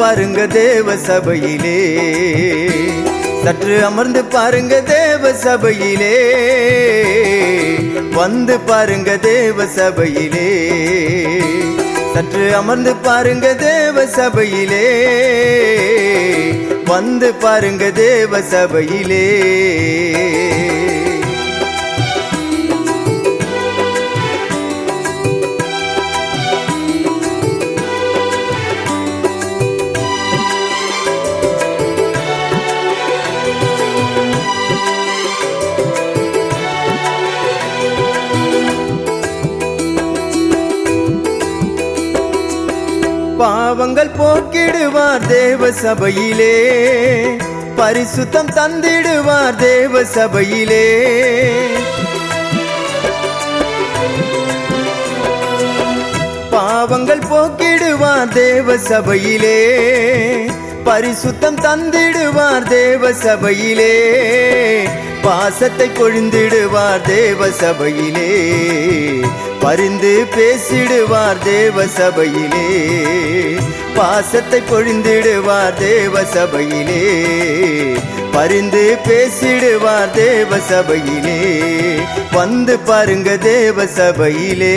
பாருங்க தேவ சபையிலே சற்று அமர்ந்து பாருங்க தேவ சபையிலே வந்து பாருங்க தேவ சபையிலே சற்று அமர்ந்து பாருங்க தேவ சபையிலே வந்து பாருங்க தேவ சபையிலே பாவங்கள் போக்கிடுவார் தேவ சபையிலே பரிசுத்தம் தந்திடுவார் தேவ சபையிலே பாவங்கள் போக்கிடுவார் தேவ சபையிலே பரிசுத்தம் தந்திடுவார் தேவ சபையிலே பாசத்தை பொழிந்திடுவார் தேவ சபையிலே பரிந்து பேசிடுவார் தேவ சபையிலே பாசத்தை பொழிந்திடுவார் தேவ சபையிலே பரிந்து பேசிடுவார் தேவ சபையிலே வந்து பாருங்க தேவ சபையிலே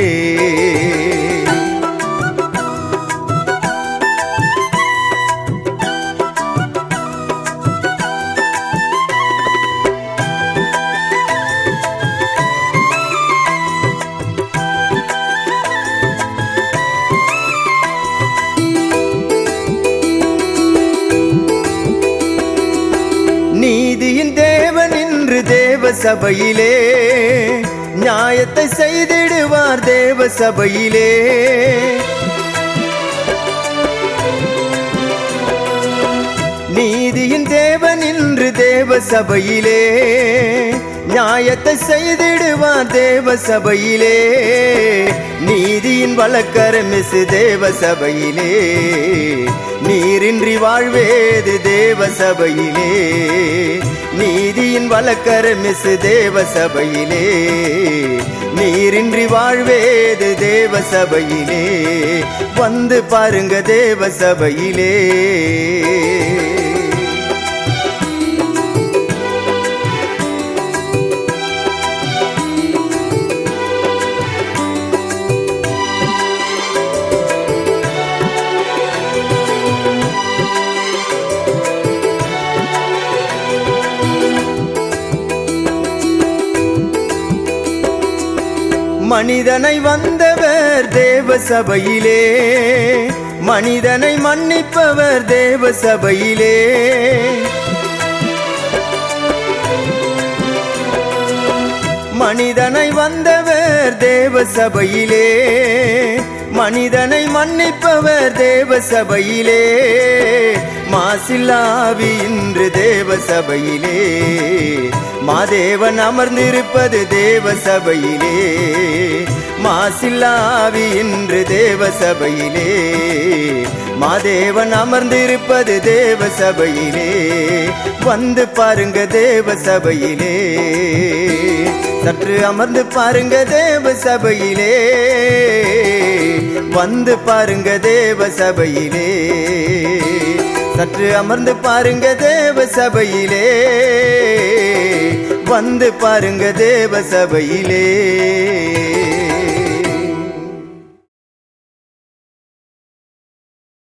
நீதியின் தேவன் இன்று தேவ சபையிலே நியாயத்தை செய்திடுவார் தேவ சபையிலே நீதியின் தேவன் இன்று தேவ சபையிலே நியாயத்தை செய்திடுவார் தேவ சபையிலே நீதியின் வழக்கரமிசு தேவ சபையிலே நீரின்றி வாழ்வேது தேவ சபையிலே நீதியின் வழக்கரமிசு தேவ சபையிலே நீரின்றி வாழ்வேது தேவ சபையிலே வந்து பாருங்க தேவ சபையிலே மனிதனை வந்தவர் தேவ சபையிலே மனிதனை மன்னிப்பவர் தேவ சபையிலே மனிதனை வந்தவர் தேவ சபையிலே மனிதனை மன்னிப்பவர் தேவ சபையிலே மாசில்லாவி இன்று தேவ சபையிலே மாதேவன் அமர்ந்திருப்பது தேவ சபையிலே மாசில்லாவி இன்று தேவ சபையிலே மாதேவன் அமர்ந்திருப்பது தேவ சபையிலே வந்து பாருங்க தேவ சபையிலே சற்று அமர்ந்து பாருங்க தேவ சபையிலே வந்து பாருங்க தேவ சபையிலே சற்று அமர்ந்து பாருங்க தேவ சபையிலே வந்து பாருங்க தேவ சபையிலே